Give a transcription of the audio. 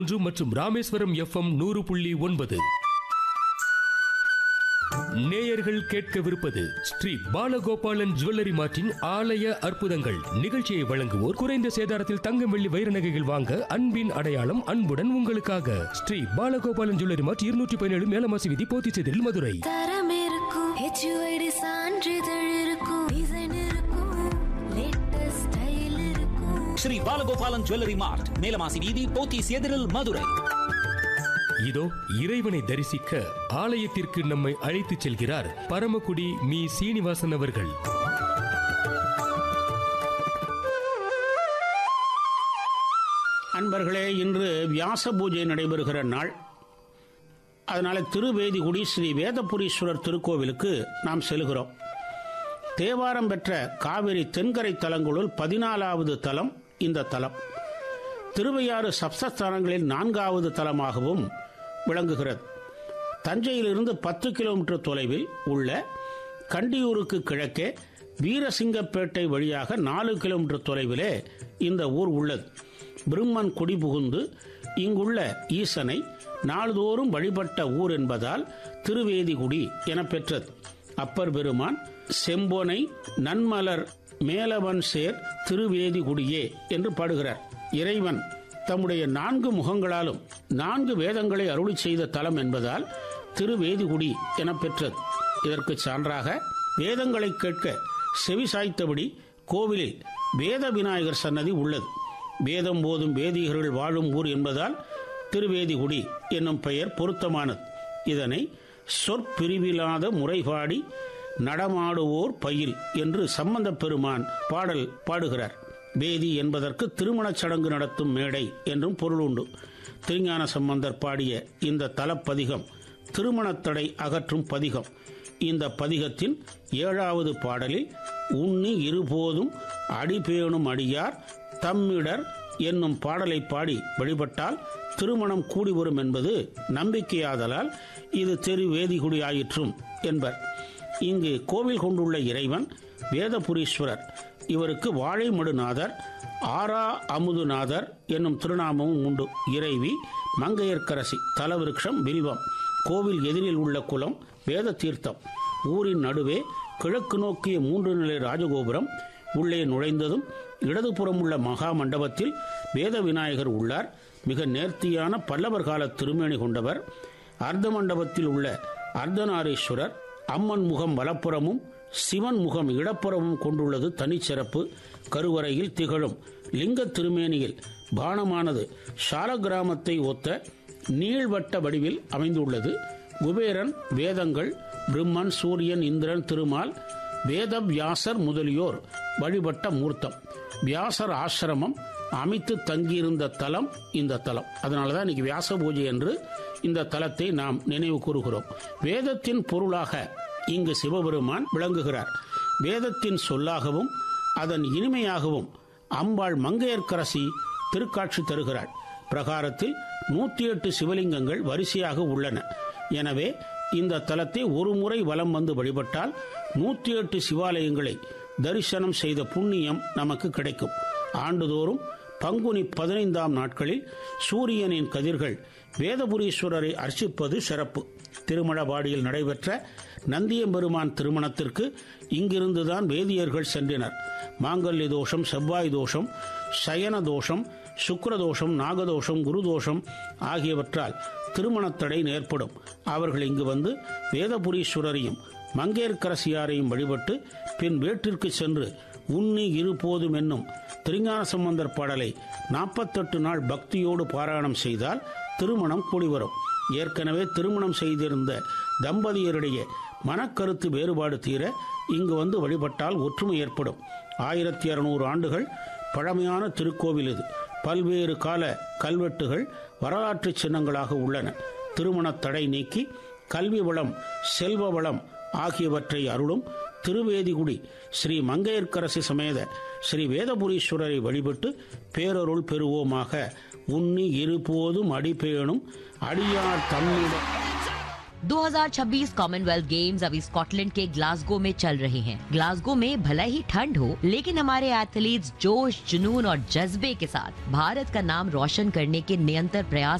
ஒன்று மற்றும் ராமேஸ்வரம் எஃப்எம் நூறு புள்ளி ஒன்பது நேயர்கள் கேட்கவிருப்பது ஸ்ரீ பாலகோபாலன் ஜுவல்லரி மார்ட்டின் ஆலய அற்புதங்கள் நிகழ்ச்சியை வழங்குவோர் குறைந்த சேதாரத்தில் தங்கம் வெள்ளி வைர நகைகள் வாங்க அன்பின் அடையாளம் அன்புடன் உங்களுக்காக ஸ்ரீ பாலகோபாலன் ஜுவல்லரி மார்ட் இருநூற்றி பதினேழு மேலமாசி விதி போத்திச்செதில் மதுரை தரம் இருக்கும் ஹெச்யூஐடி சான்றிதழ் இருக்கும் டிசைன் இருக்கும் லேட்டஸ்ட் ஸ்டைல் இருக்கும் ஸ்ரீ பாலகோபாலன் ஜுவல்லரி மார்ட் மேலமாசி வீதி போத்தீஸ் எதிரில் மதுரை இதோ இறைவனை தரிசிக்க ஆலயத்திற்கு நம்மை அழைத்துச் செல்கிறார் பரமக்குடி மீ சீனிவாசன் அவர்கள் அன்பர்களே இன்று வியாச பூஜை நடைபெறுகிற நாள் அதனால திருவேதிகுடி ஸ்ரீ வேதபுரீஸ்வரர் திருக்கோவிலுக்கு நாம் செல்கிறோம் தேவாரம் பெற்ற காவிரி தென்கரை தலங்களுள் பதினாலாவது தலம் இந்த தலம் திருவையாறு சப்தஸ்தானங்களில் நான்காவது தலமாகவும் விளங்குகிறது தஞ்சையிலிருந்து பத்து கிலோமீட்டர் தொலைவில் உள்ள கண்டியூருக்கு கிழக்கே வீரசிங்கப்பேட்டை வழியாக நாலு கிலோமீட்டர் தொலைவிலே இந்த ஊர் உள்ளது பிரம்மன் குடிபுகுந்து இங்குள்ள ஈசனை நாள்தோறும் வழிபட்ட ஊர் என்பதால் திருவேதிகுடி என பெற்றது அப்பர் பெருமான் செம்பொனை நன்மலர் மேலவன் சேர் திருவேதிகுடியே என்று பாடுகிறார் இறைவன் தம்முடைய நான்கு முகங்களாலும் நான்கு வேதங்களை அருளி செய்த தலம் என்பதால் திருவேதிகுடி என பெற்றது இதற்கு சான்றாக வேதங்களை கேட்க செவி சாய்த்தபடி கோவிலில் வேத விநாயகர் சன்னதி உள்ளது வேதம் போதும் வேதிகர்கள் வாழும் ஊர் என்பதால் திருவேதிகுடி என்னும் பெயர் பொருத்தமானது இதனை சொற்பிரிவிலாத முறைபாடி நடமாடுவோர் பயில் என்று சம்பந்தப் பெருமான் பாடல் பாடுகிறார் வேதி என்பதற்கு திருமணச் சடங்கு நடத்தும் மேடை என்றும் பொருள் உண்டு திருஞான சம்பந்தர் பாடிய இந்த தலப்பதிகம் திருமணத்தடை அகற்றும் பதிகம் இந்த பதிகத்தின் ஏழாவது பாடலில் உண்ணி இருபோதும் அடிபேணும் அடியார் தம்மிடர் என்னும் பாடலை பாடி வழிபட்டால் திருமணம் கூடி வரும் என்பது நம்பிக்கையாதலால் இது தெரு வேதிகுடி ஆயிற்றும் என்பர் இங்கு கோவில் கொண்டுள்ள இறைவன் வேதபுரீஸ்வரர் இவருக்கு வாழைமடுநாதர் ஆரா அமுதுநாதர் என்னும் திருநாமமும் உண்டு இறைவி மங்கையர்க்கரசி தலவிருட்சம் வில்வம் கோவில் எதிரில் உள்ள குளம் வேத தீர்த்தம் ஊரின் நடுவே கிழக்கு நோக்கிய மூன்று நிலை ராஜகோபுரம் உள்ளே நுழைந்ததும் இடதுபுறம் உள்ள மகா மண்டபத்தில் வேத விநாயகர் உள்ளார் மிக நேர்த்தியான பல்லவர் கால திருமேனி கொண்டவர் அர்த்த மண்டபத்தில் உள்ள அர்த்தநாரீஸ்வரர் அம்மன் முகம் வலப்புறமும் சிவன் முகம் இடப்புறமும் கொண்டுள்ளது தனிச்சிறப்பு கருவறையில் திகழும் லிங்க திருமேனியில் பானமானது சால கிராமத்தை ஒத்த நீள்வட்ட வடிவில் அமைந்துள்ளது குபேரன் வேதங்கள் பிரம்மன் சூரியன் இந்திரன் திருமால் வேத வியாசர் முதலியோர் வழிபட்ட மூர்த்தம் வியாசர் ஆசிரமம் அமைத்து தங்கியிருந்த தலம் இந்த தலம் அதனால தான் இன்னைக்கு வியாச பூஜை என்று இந்த தலத்தை நாம் நினைவு கூறுகிறோம் வேதத்தின் பொருளாக இங்கு சிவபெருமான் விளங்குகிறார் வேதத்தின் சொல்லாகவும் அதன் இனிமையாகவும் அம்பாள் மங்கையர்க்கரசி திருக்காட்சி தருகிறாள் பிரகாரத்தில் நூற்றி எட்டு சிவலிங்கங்கள் வரிசையாக உள்ளன எனவே இந்த தலத்தை ஒரு முறை வலம் வந்து வழிபட்டால் நூற்றி எட்டு சிவாலயங்களை தரிசனம் செய்த புண்ணியம் நமக்கு கிடைக்கும் ஆண்டுதோறும் பங்குனி பதினைந்தாம் நாட்களில் சூரியனின் கதிர்கள் வேதபுரீஸ்வரரை அர்ச்சிப்பது சிறப்பு திருமணபாடியில் நடைபெற்ற நந்தியம்பெருமான் திருமணத்திற்கு இங்கிருந்துதான் வேதியர்கள் சென்றனர் மாங்கல்ய தோஷம் செவ்வாய் தோஷம் சயன தோஷம் சுக்கிர தோஷம் நாகதோஷம் குருதோஷம் ஆகியவற்றால் திருமணத்தடை ஏற்படும் அவர்கள் இங்கு வந்து வேதபுரீஸ்வரரையும் மங்கேற்கரசியாரையும் வழிபட்டு பின் வீட்டிற்கு சென்று உண்ணி இருபோதும் என்னும் திருஞான சம்பந்தர் பாடலை நாற்பத்தெட்டு நாள் பக்தியோடு பாராயணம் செய்தால் திருமணம் கூடி வரும் ஏற்கனவே திருமணம் செய்திருந்த தம்பதியரிடையே மனக்கருத்து வேறுபாடு தீர இங்கு வந்து வழிபட்டால் ஒற்றுமை ஏற்படும் ஆயிரத்தி இருநூறு ஆண்டுகள் பழமையான திருக்கோவில் இது பல்வேறு கால கல்வெட்டுகள் வரலாற்று சின்னங்களாக உள்ளன திருமணத் தடை நீக்கி கல்வி வளம் செல்வ வளம் ஆகியவற்றை அருளும் திருவேதிகுடி ஸ்ரீ மங்கையர்க்கரசி சமேத ஸ்ரீ வேதபுரீஸ்வரரை வழிபட்டு பேரருள் பெறுவோமாக உண்ணி இருபோதும் அடிபேணும் அடியார் தம்மிட 2026 कॉमनवेल्थ गेम्स अभी स्कॉटलैंड के ग्लासगो में चल रहे हैं ग्लासगो में भले ही ठंड हो लेकिन हमारे एथलीट्स जोश जुनून और जज्बे के साथ भारत का नाम रोशन करने के निरंतर प्रयास